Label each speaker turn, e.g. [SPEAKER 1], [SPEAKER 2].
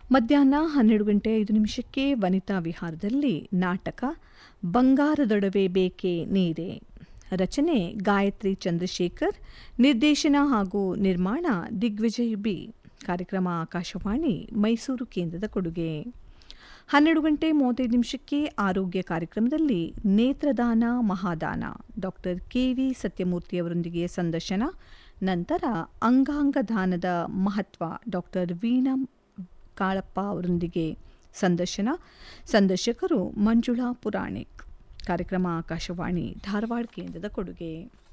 [SPEAKER 1] ಮಧ್ಯಾಹ್ನ ಹನ್ನೆರಡು ಗಂಟೆ ಐದು ನಿಮಿಷಕ್ಕೆ ವನಿತಾ ವಿಹಾರದಲ್ಲಿ ನಾಟಕ ಬಂಗಾರದೊಡವೆ ಬೇಕೆ ನೀರೆ ರಚನೆ ಗಾಯತ್ರಿ ಚಂದ್ರಶೇಖರ್ ನಿರ್ದೇಶನ ಹಾಗೂ ನಿರ್ಮಾಣ ದಿಗ್ವಿಜಯ್ ಬಿ ಕಾರ್ಯಕ್ರಮ ಆಕಾಶವಾಣಿ ಮೈಸೂರು ಕೇಂದ್ರದ ಕೊಡುಗೆ ಹನ್ನೆರಡು ಗಂಟೆ ಮೂವತ್ತೈದು ನಿಮಿಷಕ್ಕೆ ಆರೋಗ್ಯ ಕಾರ್ಯಕ್ರಮದಲ್ಲಿ ನೇತ್ರದಾನ ಮಹಾದಾನ ಡಾಕ್ಟರ್ ಕೆ ವಿ ಸತ್ಯಮೂರ್ತಿಯವರೊಂದಿಗೆ ಸಂದರ್ಶನ ನಂತರ ಅಂಗಾಂಗ ದಾನದ ಮಹತ್ವ ಡಾಕ್ಟರ್ ವೀಣಾ ಕಾಳಪ್ಪ ಅವರೊಂದಿಗೆ ಸಂದರ್ಶನ ಸಂದರ್ಶಕರು ಮಂಜುಳಾ ಪುರಾಣಿಕ್ ಕಾರ್ಯಕ್ರಮ ಆಕಾಶವಾಣಿ ಧಾರವಾಡ ಕೇಂದ್ರದ ಕೊಡುಗೆ